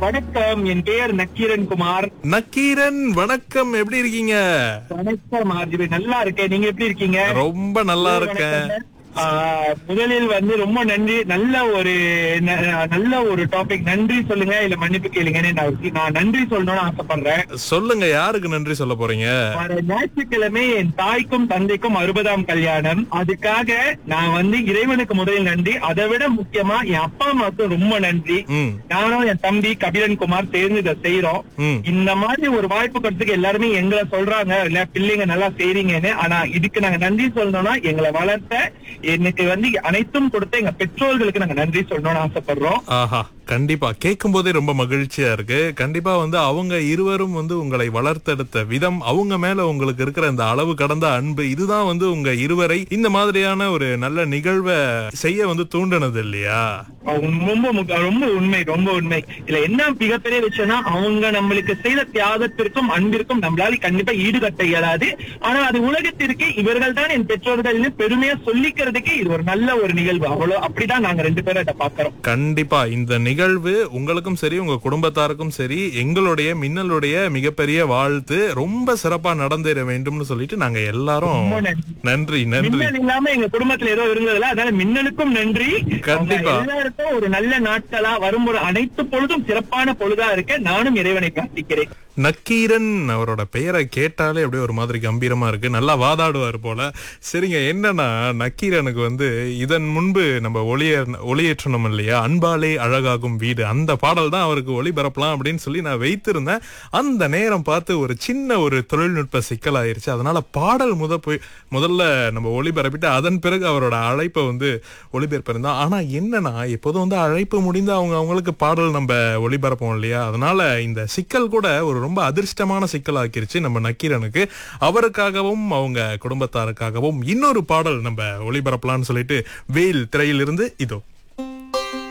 வணக்கம் என் பெயர் நக்கீரன் குமார் நக்கீரன் வணக்கம் எப்படி இருக்கீங்க வணக்கம் ஆர்ஜிபி நல்லா இருக்கேன் நீங்க எப்படி இருக்கீங்க ரொம்ப நல்லா இருக்கேன் ஆ, முதலில் வந்து ரொம்ப நன்றி நல்ல ஒரு ந- நல்ல ஒரு டாபிக் நன்றி சொல்லுங்க இல்ல மன்னிப்பு கேளுங்கன்னு நான் நான் நன்றி சொல்லணும்னு ஆசைப்படுறேன் சொல்லுங்க யாருக்கு நன்றி சொல்ல போறீங்க வர ஞாயிற்றுக்கிழமை என் தாய்க்கும் தந்தைக்கும் அறுபதாம் கல்யாணம் அதுக்காக நான் வந்து இறைவனுக்கு முதலில் நன்றி அதை விட முக்கியமா என் அப்பா அம்மாவுக்கு ரொம்ப நன்றி ம் நானும் என் தம்பி கபிலன் குமார் சேர்ந்து இதை செய்யறோம் ம் இந்த மாதிரி ஒரு வாய்ப்பு கொடுத்ததுக்கு எல்லாருமே எங்களை சொல்றாங்க இல்ல பிள்ளைங்க நல்லா செய்றீங்கன்னு ஆனா இதுக்கு நாங்க நன்றி சொல்லணும்னா எங்களை வளர்த்த எனக்கு வந்து அனைத்தும் கொடுத்த எங்க பெற்றோர்களுக்கு நாங்க நன்றி சொல்லணும்னு ஆசைப்படுறோம் ஆஹா கண்டிப்பா கேட்கும் போதே ரொம்ப மகிழ்ச்சியா இருக்கு கண்டிப்பா வந்து அவங்க இருவரும் வந்து உங்களை வளர்த்தெடுத்த விதம் அவங்க மேல உங்களுக்கு இருக்கிற இந்த அளவு கடந்த அன்பு இதுதான் வந்து உங்க இருவரை இந்த மாதிரியான ஒரு நல்ல நிகழ்வை செய்ய வந்து தூண்டினது இல்லையா ரொம்ப முக்க- ரொம்ப உண்மை ரொம்ப உண்மை இதுல என்ன மிகப்பெரிய விஷயம்னா அவங்க நம்மளுக்கு செய்த தியாகத்திற்கும் அன்பிற்கும் நம்மளால கண்டிப்பா ஈடுகட்ட இயலாது ஆனா அது உலகத்திற்கு இவர்கள் தான் என் பெற்றோர்கள்னு பெருமையா சொல்லிக்கிறதுக்கு இது ஒரு நல்ல ஒரு நிகழ்வு அவ்வளவு அப்படிதான் நாங்க ரெண்டு பேரும் இதை பாக்குறோம் கண்டிப்பா இந்த நிகழ்வு உங்களுக்கும் சரி உங்க குடும்பத்தாருக்கும் சரி எங்களுடைய மின்னலுடைய மிகப்பெரிய வாழ்த்து ரொம்ப சிறப்பா நடந்தேற வேண்டும்னு சொல்லிட்டு நாங்க எல்லாரும் ரொம்ப நன்றி. நன்றி நன்றி மின்னல் இல்லாம எங்க குடும்பத்துல ஏதோ இருந்ததுல அதனால மின்னலுக்கும் நன்றி கண்டிப்பா. அவங்க எல்லாருக்கும் ஒரு நல்ல நாட்களா வரும் ஒரு அனைத்து பொழுதும் சிறப்பான பொழுதா இருக்க நானும் இறைவனை பிரார்த்திக்கிறேன் நக்கீரன் அவரோட பெயரை கேட்டாலே அப்படியே ஒரு மாதிரி கம்பீரமா இருக்கு நல்லா வாதாடுவார் போல சரிங்க என்னன்னா நக்கீரனுக்கு வந்து இதன் முன்பு நம்ம ஒளிய ஒளியேற்றணும் இல்லையா அன்பாலே அழகாகும் வீடு அந்த பாடல் தான் அவருக்கு ஒளிபரப்பலாம் அப்படின்னு சொல்லி நான் வைத்திருந்தேன் அந்த நேரம் பார்த்து ஒரு சின்ன ஒரு தொழில்நுட்ப சிக்கல் ஆயிருச்சு அதனால பாடல் முத போய் முதல்ல நம்ம ஒளிபரப்பிட்டு அதன் பிறகு அவரோட அழைப்பை வந்து ஒளிபரப்பிருந்தோம் ஆனா என்னன்னா எப்போதும் வந்து அழைப்பு முடிந்து அவங்க அவங்களுக்கு பாடல் நம்ம ஒளிபரப்போம் இல்லையா அதனால இந்த சிக்கல் கூட ஒரு ரொம்ப அதிர்ஷ்டமான சிக்கல் ஆக்கிருச்சு நம்ம நக்கீரனுக்கு அவருக்காகவும் அவங்க குடும்பத்தாருக்காகவும் இன்னொரு பாடல் நம்ம ஒளிபரப்பலாம்னு சொல்லிட்டு வேல் திரையிலிருந்து இதோ